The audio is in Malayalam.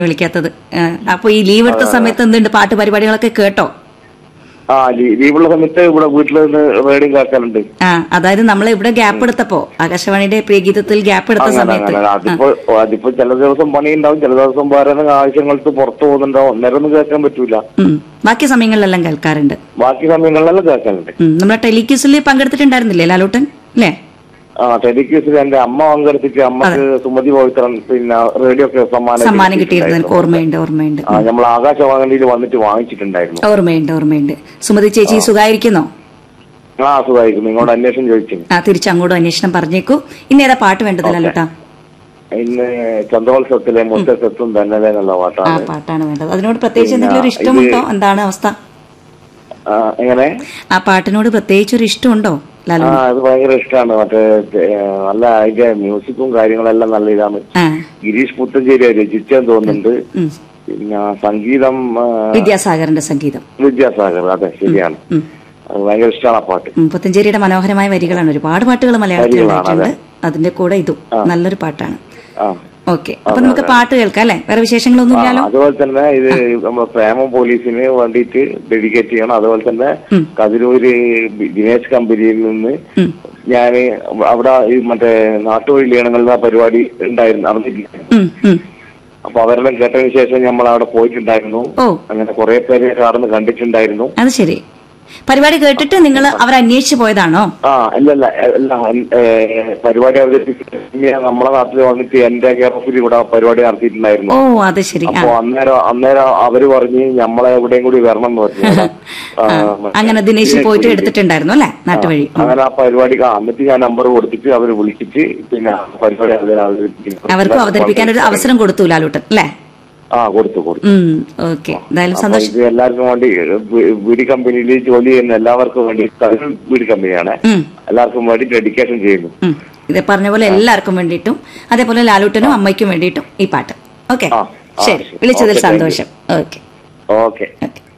വിളിക്കാത്തത് ആ, അപ്പൊ ഈ ലീവ് എടുത്ത സമയത്ത് എന്തുണ്ട് പാട്ട് പരിപാടികളൊക്കെ കേട്ടോ ആ ലീ- ലീവുള്ള സമയത്ത് ഇവിടെ വീട്ടിൽ നിന്ന് റേഡിയോ കേൾക്കാറുണ്ട് ആ അതായത് നമ്മൾ ഇവിടെ ഗ്യാപ്പ് എടുത്തപ്പോ ആകാശവാണിയുടെ പ്രിയഗീതത്തിൽ ഗ്യാപ്പ് എടുത്ത അങ്ങനെ സമയത്ത് അങ്ങനെ അതിപ്പോ അതിപ്പോ ചില ദിവസം പണിയുണ്ടാവും ചില ദിവസം വേറെ ആവശ്യങ്ങൾക്ക് പുറത്തു പോകുന്നുണ്ടാവും അന്നേരം ഒന്നും കേൾക്കാൻ പറ്റൂല ഉം. ബാക്കി സമയങ്ങളിലെല്ലാം കേൾക്കാറുണ്ട് ബാക്കി സമയങ്ങളിലെല്ലാം കേൾക്കാറുണ്ട് ഉം. നമ്മളെ ടെലിക്യൂസിൽ പങ്കെടുത്തിട്ടുണ്ടായിരുന്നില്ലേ ലാലൂട്ടൻ അല്ലേ ആ ടെലിക്യൂസിൽ എന്റെ അമ്മ പങ്കെടുത്തിട്ട് അമ്മക്ക് സുമതി പവിത്രൻ പിന്നെ റേഡിയോ ഒക്കെ സമ്മാനം സമ്മാനം കിട്ടിയിരുന്നു എനിക്ക് കിട്ടിയിട്ടുണ്ടായിരുന്നു. ഓർമ്മയുണ്ട് ഓർമ്മയുണ്ട് ആ നമ്മൾ ആകാശവാണിയിൽ വന്നിട്ട് വാങ്ങിച്ചിട്ടുണ്ടായിരുന്നു ഓർമ്മയുണ്ട് ഓർമ്മയുണ്ട് സുമതി ചേച്ചി സുഖായിരിക്കുന്നോ ആ സുഖമായിരിക്കും നിങ്ങളോട് അന്വേഷണം ചോദിച്ചു ആ തിരിച്ചങ്ങോട്ടും അന്വേഷണം പറഞ്ഞേക്കൂ ഇന്ന് ഏതാ പാട്ട് വേണ്ടത് ലാലൂട്ടാ ഇന്ന് ചന്ദ്രോത്സവത്തിലെ മുത്തത്വം തന്നെ എന്നുള്ള ആ പാട്ടാണ് പാട്ടാണ് വേണ്ടത് അതിനോട് പ്രത്യേകിച്ച് എന്തെങ്കിലും ഒരു ഇത് ഇഷ്ടമുണ്ടോ എന്താണ് അവസ്ഥ ആ, എങ്ങനെ ആ പാട്ടിനോട് പ്രത്യേകിച്ച് ഒരു ഇഷ്ടമുണ്ടോ ആ ലാലു അത് ഭയങ്കര ഇഷ്ടമാണ് മറ്റേ ഏ, നല്ല അതിന്റെ മ്യൂസിക്കും കാര്യങ്ങളെല്ലാം നല്ല ഇതാണ് ആ ഗിരീഷ് പുത്തഞ്ചേരി രചിച്ചെന്ന് തോന്നുന്നുണ്ട് ഉം. പിന്നെ സംഗീതം ആ, വിദ്യാസാഗറിന്റെ സംഗീതം വിദ്യാസാഗർ അതെ ശരിയാണ് ഉം. അത് ഭയങ്കര ഇഷ്ടമാണ് ആ പാട്ട് ഉം, പുത്തഞ്ചേരിയുടെ മനോഹരമായ വരികളാണ് ഒരുപാട് പാട്ടുകൾ മലയാളത്തിൽ വരികളാണ്, ഉണ്ടായിട്ടുണ്ട് അതിന്റെ കൂടെ ഇതും നല്ലൊരു പാട്ടാണ് ആ ഓക്കെ അപ്പൊ നമുക്ക് പാട്ട് കേൾക്കാം അല്ലേ വേറെ വിശേഷങ്ങളൊന്നും ആ, ഇല്ലല്ലോ അതുപോലെ തന്നെ ഇത് നമ്മുടെ പ്രേമം പോലീസിന് വേണ്ടിയിട്ട് ഡെഡിക്കേറ്റ് ചെയ്യണം അതുപോലെ തന്നെ ഉം. കതിരൂര് ബി- ദിനേശ് കമ്പനിയിൽ നിന്ന് ഉം. ഞാൻ അവിടെ ഈ മറ്റേ നാട്ടുവഴി ലീണങ്ങളുടെ പരിപാടി ഉണ്ടായിരുന്നു നടന്നിട്ടില്ല ഉം, ഉം. അപ്പൊ അവരെല്ലാം കേട്ടതിന് ശേഷം നമ്മൾ അവിടെ പോയിട്ടുണ്ടായിരുന്നു ഓ അങ്ങനെ കുറെ പേര് കടന്ന് കണ്ടിട്ടുണ്ടായിരുന്നു അത് ശരി പരിപാടി കേട്ടിട്ട് നിങ്ങൾ അവർ അന്വേഷിച്ചു പോയതാണോ ആ അല്ലല്ല അല്ല ഏ, പരിപാടി അവതരിപ്പിച്ച് നമ്മളെ നാട്ടിൽ വന്നിട്ട് എന്റെ കെയർ ഓഫിൽ ഇവിടെ പരിപാടി നടത്തിയിട്ടുണ്ടായിരുന്നു ഓ അത് ശരി ആ അപ്പൊ അന്നേരം അന്നേരം അവര് പറഞ്ഞ് നമ്മളെ എവിടെയും കൂടി വരണം എന്ന് പറഞ്ഞു ഇവിടെ, ആ, ആ, അങ്ങനെ ദിനേശ് പോയിട്ട് എടുത്തിട്ടുണ്ടായിരുന്നു അല്ലേ നാട്ടുവഴി ഉം. അങ്ങനെ ആ പരിപാടി ആ, എന്നിട്ട് ഞാൻ നമ്പർ കൊടുത്തിട്ട് അവര് വിളിച്ചിട്ട് പിന്നെ ആ പരിപാടി അവര് അവതരിപ്പിക്കും അവർക്കും അവതരിപ്പിക്കാൻ ഒരു അവസരം കൊടുത്തു ലാലൂട്ടൻ അല്ലേ ആ കൊടുത്തു കൊടുത്തു ഉം ഓക്കെ എന്തായാലും അപ്പൊ സന്തോഷം ഇത് എല്ലാവർക്കും വേണ്ടി ബി- ബീഡി കമ്പനിയിൽ ജോലി ചെയ്യുന്ന എല്ലാവർക്കും വേണ്ടി അതൊരു ബീഡി കമ്പനിയാണ് ഉം എല്ലാവർക്കും വേണ്ടി ഡെഡിക്കേഷൻ ചെയ്യുന്നു ഉം. ഇത് പറഞ്ഞ പോലെ എല്ലാവർക്കും വേണ്ടിയിട്ടും അതേപോലെ ലാലൂട്ടനും അമ്മയ്ക്കും വേണ്ടിയിട്ടും ഈ പാട്ട് ഓക്കെ ആ, ആ, ശരി ശരി. വിളിച്ചതിൽ ഓക്കെ, താങ്ക് യു. സന്തോഷം ഓക്കെ ഓക്കെ ഓക്കെ